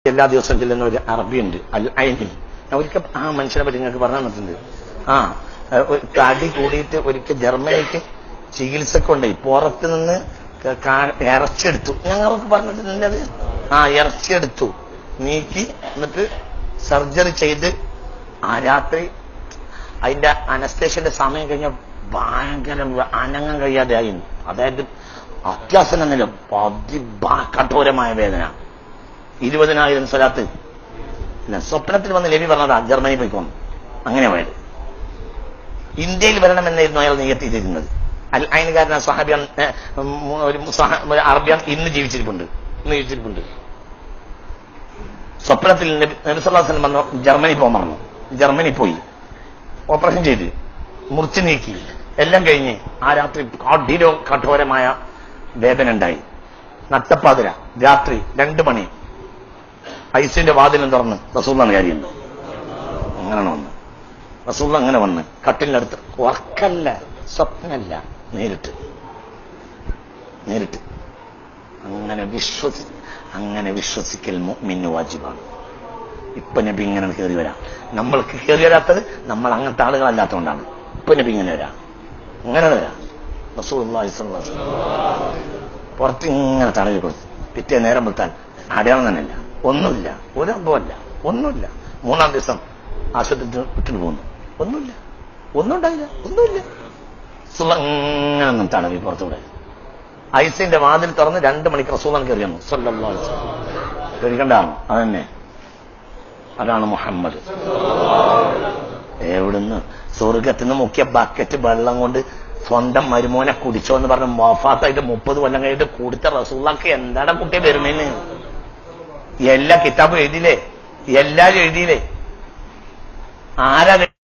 എല്ലാ ദിവസവും ചെല്ലുന്ന ഒരു അറബിയുണ്ട് അൽ ഐനി ഞാൻ ഒരിക്കൽ ആ മനുഷ്യനെ പറ്റി നിങ്ങൾക്ക് പറഞ്ഞു തന്നിട്ടുണ്ട് ആ ഏഹ് ഒരു തടി കൂടിയിട്ട് ഒരിക്കൽ ജർമ്മനിക്ക് ചികിത്സക്ക് കൊണ്ടുപോയി പുറത്ത് നിന്ന് ക- കാ- ഇറച്ചെടുത്തു ഞങ്ങൾക്ക് പറഞ്ഞിട്ടുണ്ട് അത് ആ ഇറച്ചിയെടുത്തു നീക്കി എന്നിട്ട് സർജറി ചെയ്ത് ആ രാത്രി അതിന്റെ അനസ്തേഷ്യന്റെ സമയം കഴിഞ്ഞ ഭയങ്കര അനങ്ങാൻ കഴിയാതെ ആയി അതായത് അത്യാസന നില കഠോരമായ വേദന ഇരുപതിനായിരം സ്വലാത്ത് ഇല്ല സ്വപ്നത്തിൽ വന്ന് ലവി പറഞ്ഞതാ ജർമ്മനി പോയിക്കോന്നു അങ്ങനെ പോയത് ഇന്ത്യയിൽ വരണമെന്നായിരുന്നു അയാൾ നിയത്തിയിരുന്നത് അൽ അയനുകാരന സഹാബിയാൻ ഏഹ്, ഉം, ഒരു സഹ- ഒരു അറബിയാൻ ഇന്ന് ജീവിച്ചിരിപ്പുണ്ട് ഇന്ന് ജീവിച്ചിരിപ്പുണ്ട് സ്വപ്നത്തിൽ നബി നബിസ്വല്ലാസ്ലം വന്നു ജർമ്മനി പോകാൻ പറഞ്ഞു ജർമ്മനി പോയി ഓപ്പറേഷൻ ചെയ്ത് മുറിച്ചു നീക്കി എല്ലാം കഴിഞ്ഞ് ആ രാത്രി കഠിനവും കഠോരമായ വേദന ഉണ്ടായി നട്ടപ്പാതിര രാത്രി രണ്ടു മണി ഐസിന്റെ വാതിലും തുറന്ന് റസൂള്ളാണ് കാര്യം അങ്ങനെയാണ് വന്ന് റസൂള്ള അങ്ങനെ വന്ന് കട്ടിലിനടുത്ത് ഉറക്കല്ല സ്വപ്നല്ല നേരിട്ട് നേരിട്ട് അങ്ങനെ വിശ്വസി അങ്ങനെ വിശ്വസിക്കൽ മുഅ്മിന് വാജിബാണ് ഇപ്പൊ നബി ഇങ്ങനെ കയറി വരാം നമ്മൾക്ക് കയറി വരാത്തത് നമ്മൾ അങ്ങനത്തെ ആളുകളല്ലാത്തതുകൊണ്ടാണ് ഇപ്പൊ നബി ഇങ്ങനെ വരാം അങ്ങനെ വരാം റസൂലുള്ളാഹി സ്വല്ലല്ലാഹു അലൈഹി വസല്ലം. പുറത്ത് ഇങ്ങനെ തടവി കൊടുത്തു പിറ്റേ നേരം വിട്ടാൽ അടയാളം തന്നെയില്ല ഒന്നുമില്ല ഒരു അമ്പമല്ല ഒന്നുമില്ല മൂന്നാം ദിവസം ആശുപത്രി വിട്ടിട്ട് പോകുന്നു ഒന്നുമില്ല ഒന്നും ഉണ്ടായില്ല ഒന്നുമില്ല സുള്ള ഇങ്ങനെ നിന്ന് തടവി പുറത്തുകൂടെ ഐസിന്റെ വാതിൽ തുറന്ന് രണ്ട് മണിക്ക് റസൂലാണ് കയറി വന്നു സല്ലല്ലാഹു അലൈഹി വസല്ലം. പേടിക്കണ്ടാണ് അതന്നെ അതാണ് മുഹമ്മദ് എവിടുന്ന് സ്വർഗത്തിൽ നിന്ന് മുക്കിയ ബക്കറ്റ് വെള്ളം കൊണ്ട് സ്വന്തം മരുമോനെ കുടിച്ചോ എന്ന് പറഞ്ഞ് മൊഫാത്തായിട്ട് മുപ്പത് കൊല്ലം കഴിഞ്ഞിട്ട് കുടിച്ച റസൂള്ളക്ക് എന്താണ് കുട്ടിയെ വരുന്നേന്ന് എല്ലാ കിതാബും എഴുതിയില്ലേ എല്ലാരും എഴുതിയില്ലേ ആരാ